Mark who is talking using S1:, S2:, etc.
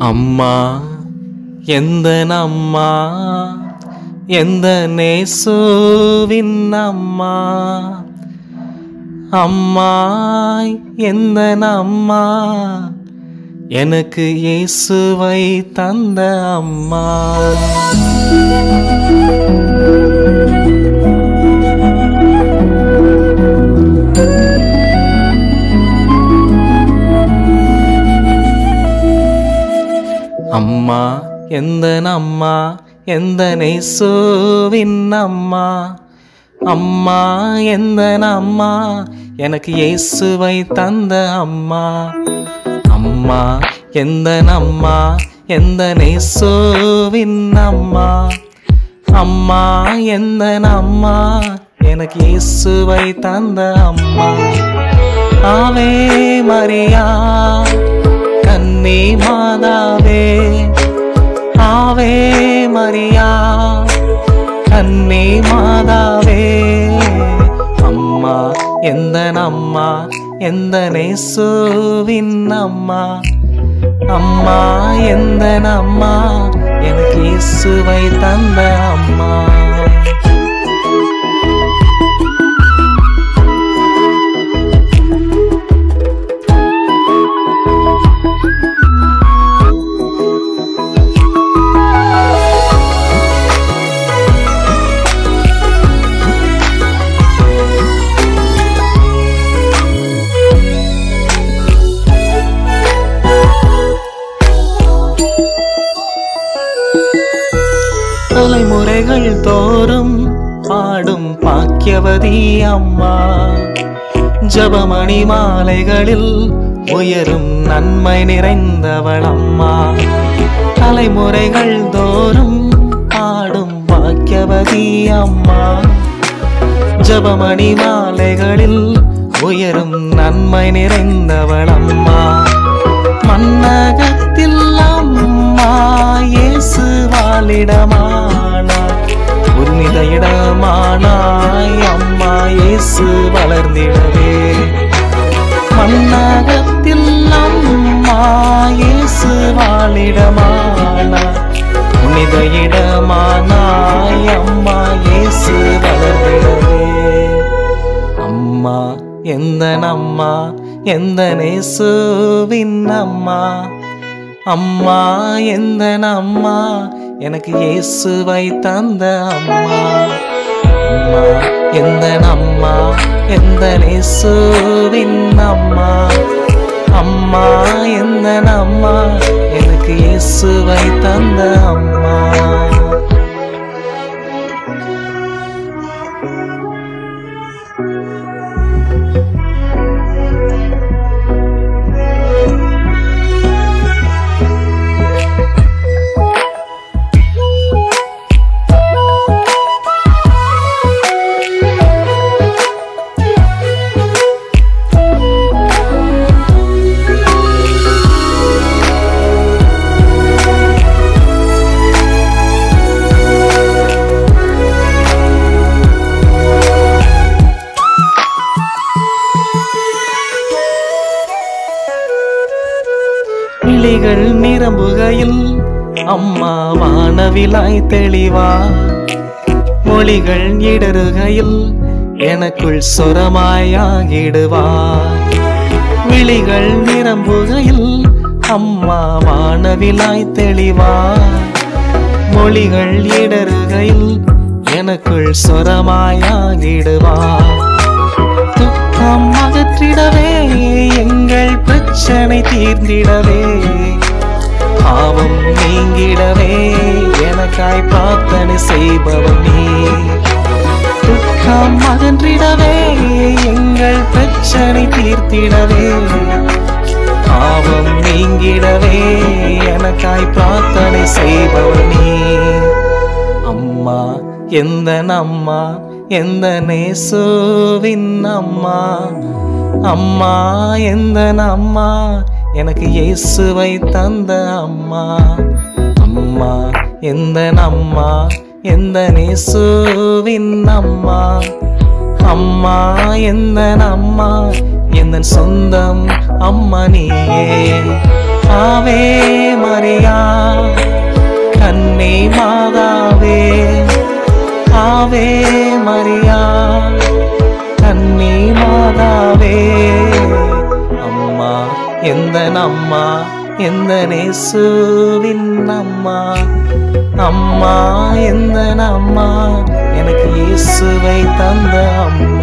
S1: அம்மா எந்த அம்மா எந்த நேசுவின் அம்மா அம்மா எந்த அம்மா எனக்கு இயேசுவை தந்த அம்மா அம்மா எந்த அம்மா எந்த நேசுவின் அம்மா அம்மா எந்த அம்மா எனக்கு இயேசுவை தந்த அம்மா அம்மா எந்த அம்மா எந்த நேசுவின் அம்மா அம்மா எந்த அம்மா எனக்கு இயேசுவை தந்த அம்மா ஆவே மரியா கன்னி மாதாவே ஆவே மரியா கன்னி மாதாவே அம்மா எந்த அம்மா எந்த நேசுவின் அம்மா அம்மா எந்த அம்மா எனக்கு இயேசுவை தந்த அம்மா தலைமுறைகள் தோறும் பாடும் பாக்கியவதி அம்மா ஜபமணி மாலைகளில் உயரும் நன்மை நிறைந்தவள் அம்மா தலைமுறைகள் தோறும் பாடும் பாக்கியவதி அம்மா ஜபமணி மாலைகளில் உயரும் நன்மை நிறைந்தவள் அம்மா மன்னகத்தில் அம்மா இயேசு வாழிடமானாய் உன்னித இடமானாய் அம்மா இயேசு வளர்ந்திடவே மன்னகத்தில் அம்மா இயேசு வாழிடமானாய் உன்னித இடமானாய் அம்மா இயேசு வளர்ந்திடவே அம்மா எந்த அம்மா எந்த நேசுவின் அம்மா அம்மா எந்த அம்மா எனக்கு இயேசுவை தந்த அம்மா அம்மா எந்த அம்மா எந்த நேசுவின் அம்மா அம்மா எந்த அம்மா எனக்கு இயேசுவை தந்த அம்மா விழிகள் நிரம்புகையில் அம்மா வானவிலாய் தெளிவா மொழிகள் இடறுகையில் எனக்குள் சொரமாயாகிடுவா விழிகள் நிரம்புகையில் அம்மா வானவிலாய் தெளிவா மொழிகள் இடறுகையில் எனக்குள் சொரமாயாகிடுவா துக்கம் அகற்றிடவே எங்கள் பிரச்சனை தீர்ந்திடவே பாவம் நீங்கிடவே எனக்காய் பிரார்த்தனை செய்பவன் நீ துக்கம் அகன்றிடவே எங்கள் பிரச்சனை தீர்த்திடவே பாவம் நீங்கிடவே எனக்காய் பிரார்த்தனை செய்பவன் நீ அம்மா எந்த அம்மா எந்த நேசுவின் அம்மா அம்மா எந்த அம்மா எனக்கு இயேசுவை தந்த அம்மா அம்மா எந்த அம்மா எந்த நேசுவின் அம்மா அம்மா எந்த அம்மா எந்த சொந்தம் அம்மா நீயே ஆவே மரியா கண்ணே மாதாவே ஆவே மரியா கண்ணே மாதாவே அம்மா எந்த அம்மா எந்த நேசுவின் அம்மா அம்மா எந்த அம்மா எனக்கு இயேசுவை தந்த அம்மா